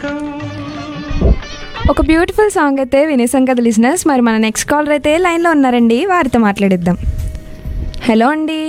ఒక beautiful song అయితే వినేసాం కదా లిసినర్స్ మరి మన నెక్స్ట్ కాలర్ అయితే లైన్లో ఉన్నారండి వారితో మాట్లాడిద్దాం హలో అండి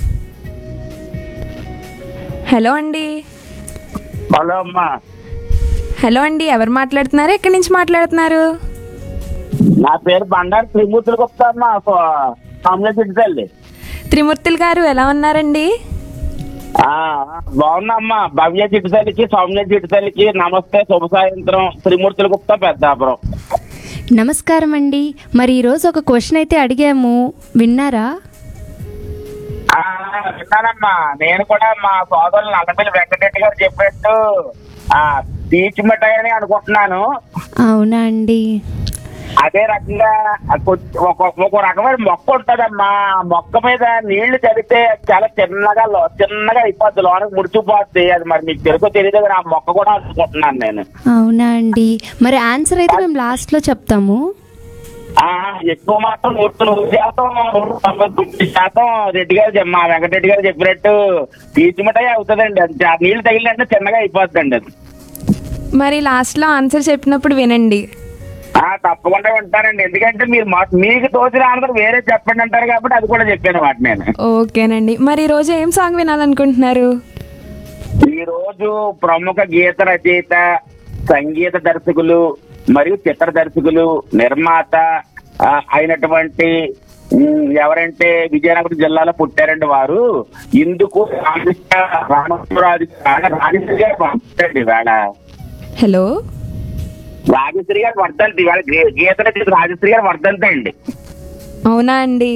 హలో అండి హలో అమ్మా హలో అండి ఎవరు మాట్లాడుతున్నారు ఎక్కడి నుంచి మాట్లాడుతున్నారు నా పేరు బండారు త్రిమూర్తులు గుప్తా అమ్మా సామ్య తల్లి త్రిమూర్తులు గారు ఎలా ఉన్నారండి ఆ, బాగున్నా అమ్మా భవ్య చిట్టుతల్లికి సౌమ్య చిట్టుతల్లికి నమస్తే శుభ సాయంత్రం త్రిమూర్తులు గుప్తా పెద్దాపురం నమస్కారం అండి మరి ఈరోజు ఒక క్వశ్చన్ అయితే అడిగాము విన్నారా ఆ, విన్నానమ్మా నేను కూడా మా సోదరులు నల్లపల్లి వెంకటరెడ్డి గారు చెప్పినట్టు ఆ పీచ్ మిఠాయి అని అనుకుంటున్నాను అవునా అండి అదే రకంగా కొ- ఒక ఒక రకమైన మొక్క ఉంటదమ్మా ఆ మొక్క మీద నీళ్లు చదివితే చాలా చిన్నగా లో- చిన్నగా అయిపోద్ది లోనకి ముడిచిపోద్ది అది మరి మీకు తెలుసో తెలియదు కానీ ఆ మొక్క కూడా అనుకుంటున్నాను నేను అవునా అండి మరి ఆన్సర్ అయితే మేము లాస్ట్లో చెప్తాము ఆ ఎక్కువ మాత్రం నూరు నూరు శాతం నూరు తొంభై తొమ్మిది శాతం రెడ్డి గారు చెప్- మా వెంకటరెడ్డి గారు చెప్పినట్టు పీచు మిఠాయి అవుతుందండి అది ఆ నీళ్లు తగిలినట్టు చిన్నగా అయిపోద్దండి అది మరి లాస్ట్లో ఆన్సర్ చెప్పినప్పుడు వినండి ఆ తప్పకుండా వింటానండి ఎందుకంటే మీరు మా- మీకు తోచిన ఆన్సర్ వేరే చెప్పండి అంటారు కాబట్టి అది కూడా చెప్పాను మాట నేను ఓకేనండి మరి ఈరోజు ఏం సాంగ్ వినాలనుకుంటున్నారు ఈ రోజు ప్రముఖ గీత రచయిత సంగీత దర్శకులు మరియు చిత్ర దర్శకులు నిర్మాత ఆ, అయినటువంటి ఉమ్, ఎవరంటే విజయనగరం జిల్లాలో పుట్టారండి వారు ఇందుకు రామకృష్ణ రామరాజు రాజశ్రీ గారు పంపుతారండి ఇవాళ హలో రాజశ్రీ గారు వర్ధంతి ఇవాళ గీ- గీత రచయిత రాజశ్రీ గారు వర్ధంతి అండి అవునా అండి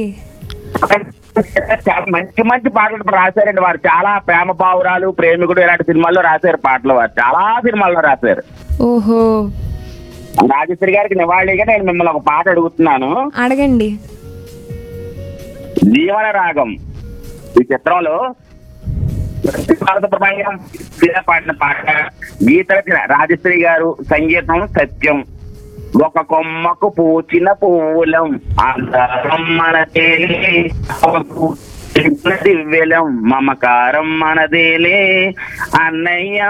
చాలా మంచి మంచి పాటలు రాశారండి వారు చాలా ప్రేమ పావురాలు ప్రేమికుడు ఇలాంటి సినిమాల్లో రాశారు పాటలు వారు చాలా సినిమాల్లో రాశారు ఓహో రాజశ్రీ గారికి నివాళిగా నేను మిమ్మల్ని ఒక పాట అడుగుతున్నాను అడగండి జీవన రాగం ఈ చిత్రంలో భారత ప్రపంచం పాడిన పాట గీత రచన రాజశ్రీ గారు సంగీతం సత్యం ఒక కొమ్మకు పూచిన పువ్వులం అందరం మన తేలే దివ్యలం మమకారం మనదేలే అన్నయ్య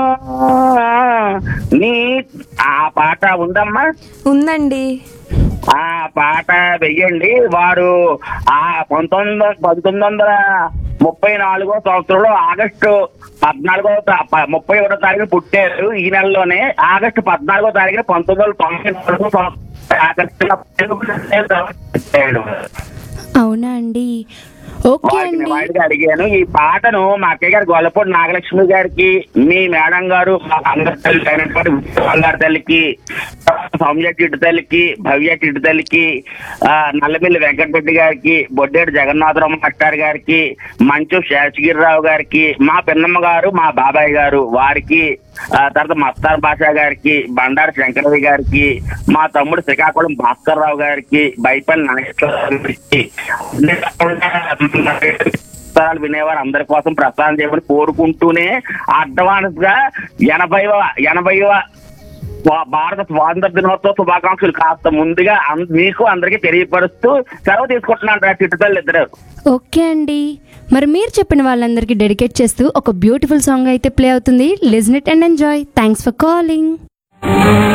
నీ ఆ పాట ఉందమ్మా ఉందండి ఆ పాట వెయ్యండి వారు ఆ పంతొమ్మిది వందల పంతొమ్మిది వందల ముప్పై నాలుగో సంవత్సరంలో ఆగస్టు పద్నాలుగో తా- ప- ముప్పై ఒకటో తారీఖు పుట్టారు ఈ నెలలోనే ఆగస్టు పద్నాలుగో తారీఖున పంతొమ్మిది వందల తొంభై నాలుగో సంవత్సరం ఆగస్టు పుట్టాడు. అవునా అండి ఓకే వారికి అండి నివాళిగా అడిగాను ఈ పాటను మా అక్కయ్య గారు గొల్లపూడి నాగలక్ష్మి గారికి మీ మేడం గారు మా అందరి తల్లి అయినటువంటి విజయవాడ గారి తల్లికి సౌమ్య చిట్టు తల్లికి భవ్య చిట్టు తల్లికి ఆ, నల్లమిల్లి వెంకటరెడ్డి గారికి బొడ్డేడు జగన్నాథరావు మాస్టర్ గారికి మంచు శేషగిరిరావు గారికి మా పిన్నమ్మ గారు మా బాబాయ్ గారు వారికి ఆ తర్వాత మస్తార్ బాషా గారికి బండారు శంకరయ్య గారికి మా తమ్ముడు శ్రీకాకుళం భాస్కర్ రావు గారికి బైపల్లి నాగేశ్వరరావు గారికి ప్రసారాలు వినేవారు అందరి కోసం ప్రసారం చేయమని కోరుకుంటూనే అడ్వాన్స్ గా ఎనభైవ ఎనభైవ స్వా- భారత స్వాతంత్ర దినోత్సవ శుభాకాంక్షలు కాస్త ముందుగా అం- మీకు అందరికీ తెలియపరుస్తూ సెలవు తీసుకుంటున్నాను రా చిట్టుతల్లి ఇద్దరు ఓకే అండి మరి మీరు చెప్పిన వాళ్ళందరికీ డెడికేట్ చేస్తూ ఒక బ్యూటిఫుల్ సాంగ్ అయితే ప్లే అవుతుంది listen it and enjoy thanks for calling